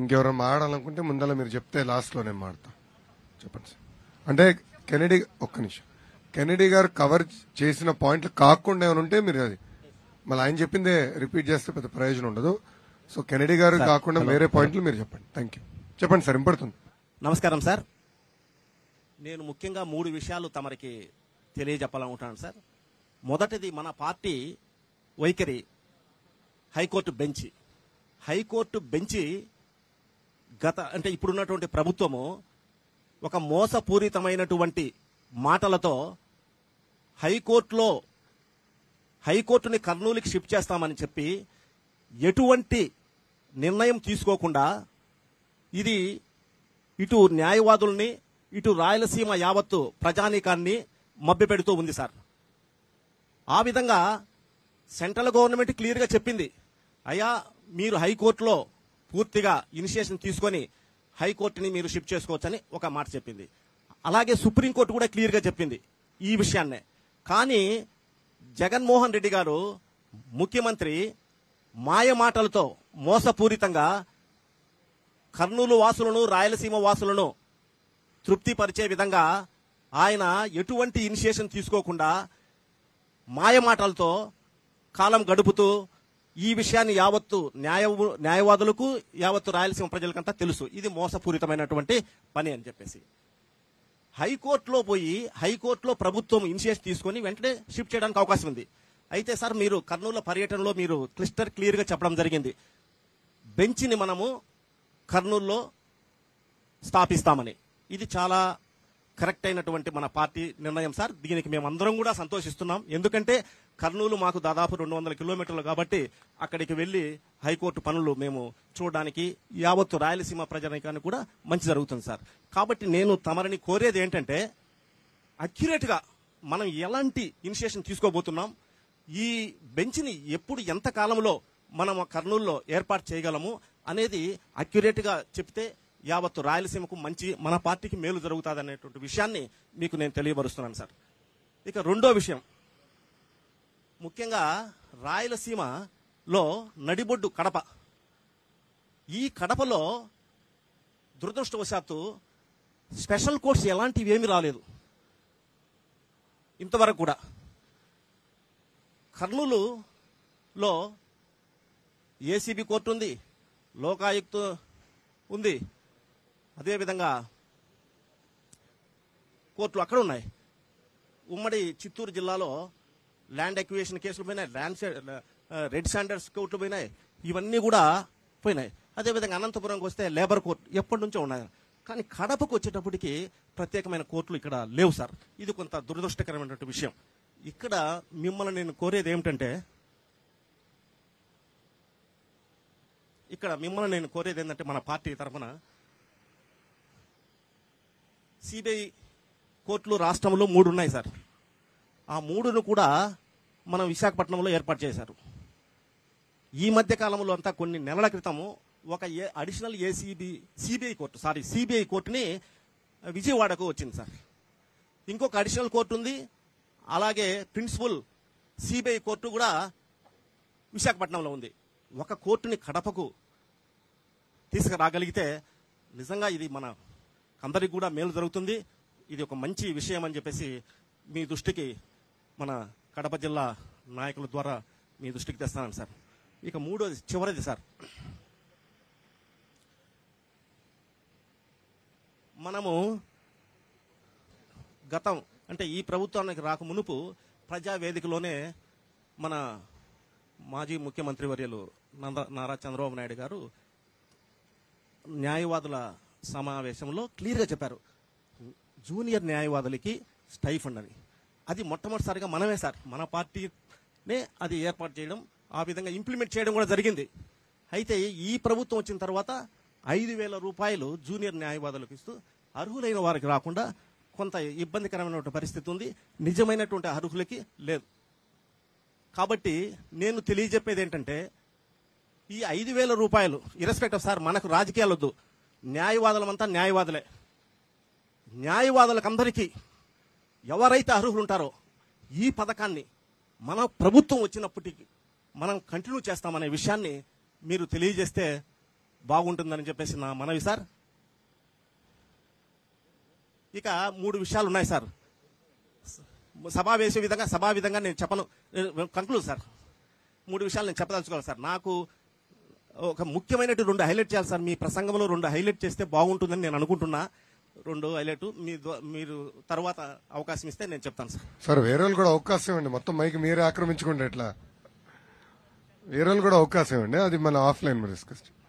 ఇంకెవరైనా మాట్లాడాలనుకుంటే ముందర మీరు చెప్తే లాస్ట్ లో నేను మాడతా చెప్పండి సార్ అంటే కెనడీ ఒక్క నిమిషం కెనడీ గారు కవర్ చేసిన పాయింట్లు కాకుండా ఏమైనా ఉంటే మీరు అది మళ్ళీ ఆయన చెప్పిందే రిపీట్ చేస్తే పెద్ద ప్రయోజనం ఉండదు సో కెనడీ గారు కాకుండా వేరే పాయింట్లు మీరు చెప్పండి థ్యాంక్ యూ చెప్పండి సార్ ఇంపడుతుంది నమస్కారం సార్ నేను ముఖ్యంగా మూడు విషయాలు తమరికి తెలియజెప్పాలనుకుంటున్నాను సార్ మొదటిది మన పార్టీ వైఖరి హైకోర్టు బెంచ్ హైకోర్టు బెంచి గత అంటే ఇప్పుడున్నటువంటి ప్రభుత్వము ఒక మోసపూరితమైనటువంటి మాటలతో హైకోర్టులో హైకోర్టుని కర్నూలుకి షిఫ్ట్ చేస్తామని చెప్పి ఎటువంటి నిర్ణయం తీసుకోకుండా ఇది ఇటు న్యాయవాదుల్ని ఇటు రాయలసీమ యావత్తు ప్రజానీకాన్ని మభ్యపెడుతూ ఉంది సార్ ఆ విధంగా సెంట్రల్ గవర్నమెంట్ క్లియర్గా చెప్పింది అయ్యా మీరు హైకోర్టులో పూర్తిగా ఇనిషియేషన్ తీసుకొని హైకోర్టుని మీరు షిఫ్ట్ చేసుకోవచ్చని ఒక మాట చెప్పింది అలాగే సుప్రీంకోర్టు కూడా క్లియర్గా చెప్పింది ఈ విషయాన్నే కానీ జగన్మోహన్ రెడ్డి గారు ముఖ్యమంత్రి మాయ మాటలతో మోసపూరితంగా కర్నూలు వాసులను రాయలసీమ వాసులను తృప్తిపరిచే విధంగా ఆయన ఎటువంటి ఇనిషియేషన్ తీసుకోకుండా మాయమాటలతో కాలం గడుపుతూ ఈ విషయాన్ని యావత్తు న్యాయ న్యాయవాదులకు యావత్తు రాయలసీమ ప్రజలకంతా తెలుసు ఇది మోసపూరితమైనటువంటి పని అని చెప్పేసి హైకోర్టులో పోయి హైకోర్టులో ప్రభుత్వం ఇనిషియేషన్ తీసుకొని వెంటనే షిఫ్ట్ చేయడానికి అవకాశం ఉంది అయితే సార్ మీరు కర్నూలు పర్యటనలో మీరు క్లిస్టర్ క్లియర్గా చెప్పడం జరిగింది బెంచ్ని మనము కర్నూలులో స్థాపిస్తామని ఇది చాలా కరెక్ట్ అయినటువంటి మన పార్టీ నిర్ణయం సార్ దీనికి మేమందరం కూడా సంతోషిస్తున్నాం ఎందుకంటే కర్నూలు మాకు దాదాపు రెండు వందల కిలోమీటర్లు కాబట్టి అక్కడికి వెళ్లి హైకోర్టు పనులు మేము చూడడానికి యావత్తు రాయలసీమ ప్రజానికానికి కూడా మంచి జరుగుతుంది సార్ కాబట్టి నేను తమరిని కోరేది ఏంటంటే అక్యురేట్ గా మనం ఎలాంటి ఇనిషియేషన్ తీసుకోబోతున్నాం ఈ బెంచ్ని ఎప్పుడు ఎంత కాలంలో మనం కర్నూలులో ఏర్పాటు చేయగలము అనేది అక్యురేట్ గా చెప్తే యావత్తు రాయలసీమకు మంచి మన పార్టీకి మేలు జరుగుతుంది అనేటువంటి విషయాన్ని మీకు నేను తెలియపరుస్తున్నాను సార్ ఇక రెండో విషయం ముఖ్యంగా రాయలసీమలో నడిబొడ్డు కడప ఈ కడపలో దురదృష్టవశాత్తు స్పెషల్ కోర్ట్స్ ఎలాంటివి ఏమీ రాలేదు ఇంతవరకు కూడా కర్నూలులో ఏసీబీ కోర్టు ఉంది లోకాయుక్త ఉంది అదేవిధంగా కోర్టులు అక్కడ ఉన్నాయి ఉమ్మడి చిత్తూరు జిల్లాలో ల్యాండ్ ఎక్వియేషన్ కేసులు పోయినాయి ల్యాండ్ సే- ఆ, రెడ్ శాండర్స్ కోర్టులు పోయినాయి ఇవన్నీ కూడా పోయినాయి అదేవిధంగా అనంతపురంకి వస్తే లేబర్ కోర్టు ఎప్పటి నుంచో ఉన్నాయి కానీ కడపకు వచ్చేటప్పటికి ప్రత్యేకమైన కోర్టులు ఇక్కడ లేవు సార్ ఇది కొంత దురదృష్టకరమైనటువంటి విషయం ఇక్కడ మిమ్మల్ని నేను కోరేది ఏమిటంటే ఇక్కడ మిమ్మల్ని నేను కోరేది ఏంటంటే మన పార్టీ తరఫున సిబిఐ కోర్టులు రాష్ట్రంలో మూడు ఉన్నాయి సార్ ఆ మూడును కూడా మనం విశాఖపట్నంలో ఏర్పాటు చేశారు ఈ మధ్య కాలంలో అంతా కొన్ని నెలల క్రితము ఒక a additional ACB CBI court sorry CBI కోర్టుని విజయవాడకు వచ్చింది సార్ ఇంకొక అడిషనల్ కోర్టు ఉంది అలాగే ప్రిన్సిపల్ సిబిఐ కోర్టు కూడా విశాఖపట్నంలో ఉంది ఒక కోర్టుని కడపకు తీసుకురాగలిగితే నిజంగా ఇది మన అందరికి కూడా మేలు జరుగుతుంది ఇది ఒక మంచి విషయం అని చెప్పేసి మీ దృష్టికి మన కడప జిల్లా నాయకుల ద్వారా మీ దృష్టికి తెస్తాను సార్ ఇక మూడోది చివరిది సార్ మనము గతం అంటే ఈ ప్రభుత్వానికి రాక మునుపు ప్రజా వేదికలోనే మన మాజీ ముఖ్యమంత్రి వర్యులు నంద నారా చంద్రబాబు నాయుడు గారు న్యాయవాదుల సమావేశంలో క్లియర్గా చెప్పారు జూనియర్ న్యాయవాదులకి స్టైఫండ్ అని అది మొట్టమొదటిసారిగా మనమే సార్ మన పార్టీనే అది ఏర్పాటు చేయడం ఆ విధంగా ఇంప్లిమెంట్ చేయడం కూడా జరిగింది అయితే ఈ ప్రభుత్వం వచ్చిన తర్వాత ఐదు వేల రూపాయలు జూనియర్ న్యాయవాదులకు ఇస్తూ అర్హులైన వారికి రాకుండా కొంత ఇబ్బందికరమైనటువంటి పరిస్థితి ఉంది నిజమైనటువంటి అర్హులకి లేదు కాబట్టి నేను తెలియజెప్పేది ఏంటంటే ఈ ఐదు వేల రూపాయలు ఇరెస్పెక్టివ్ సార్ మనకు రాజకీయాలు వద్దు న్యాయవాదులమంతా న్యాయవాదులే న్యాయవాదులకందరికీ ఎవరైతే అర్హులు ఉంటారో ఈ పథకాన్ని మన ప్రభుత్వం వచ్చినప్పటికీ మనం కంటిన్యూ చేస్తామనే విషయాన్ని మీరు తెలియజేస్తే బాగుంటుందని చెప్పేసి నా మనవి సార్ ఇక మూడు విషయాలు ఉన్నాయి సార్ సభా వేసే విధంగా సభా విధంగా నేను చెప్పను కంక్లూడ్ సార్ మూడు విషయాలు నేను చెప్పదలుచుకోవాలి సార్ నాకు ఒక ముఖ్యమైనటువంటి రెండు హైలైట్ చేయాలి సార్ మీ ప్రసంగంలో రెండు హైలైట్ చేస్తే బాగుంటుందని నేను అనుకుంటున్నా రెండు హైలైట్ మీ ద్వా- మీరు తర్వాత అవకాశం ఇస్తే నేను చెప్తాను సార్ సార్ వేరే వాళ్ళు కూడా అవకాశం ఇవ్వండి మొత్తం మైక్ మీరే ఆక్రమించుకుంటే ఎట్లా వేరే వాళ్ళు కూడా అవకాశం ఇవ్వండి అది మన ఆఫ్లైన్ డిస్కస్